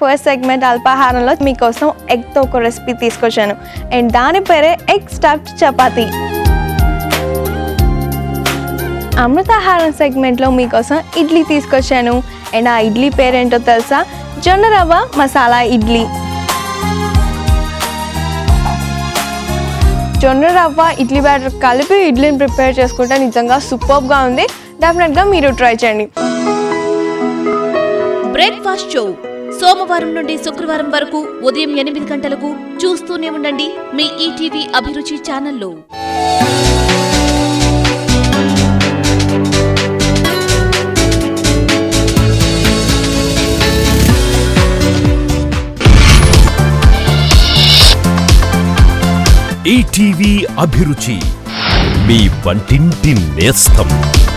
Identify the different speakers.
Speaker 1: first segment అల్పాహారంలో మీకోసం ఎగ్తో ఒక recipe తీసుకొచ్చాను అండ్ దాని పేరే ఎగ్ స్టఫ్డ్ చపాతీ అమృతాహారం సెగ్మెంట్లో మీకోసం ఇడ్లీ తీసుకొచ్చాను అండ్ ఆ ఇడ్లీ పేరేంటో తెలుసా జొన్న రవ్వ మసాలా ఇడ్లీ జొన్న రవ్వ ఇడ్లీ బ్యాటర్ కలిపి ఇడ్లీని ప్రిపేర్ చేసుకుంటే నిజంగా సూపర్గా ఉంది డెఫినెట్గా మీరు ట్రై చేయండి
Speaker 2: బ్రేక్ఫాస్ట్ షో సోమవారం నుండి శుక్రవారం వరకు ఉదయం ఎనిమిది గంటలకు చూస్తూనే ఉండండి మీ ఈటీవీ అభిరుచి ఛానల్లో
Speaker 3: ఈటీవీ అభిరుచి మీ వంటింటి నేస్తం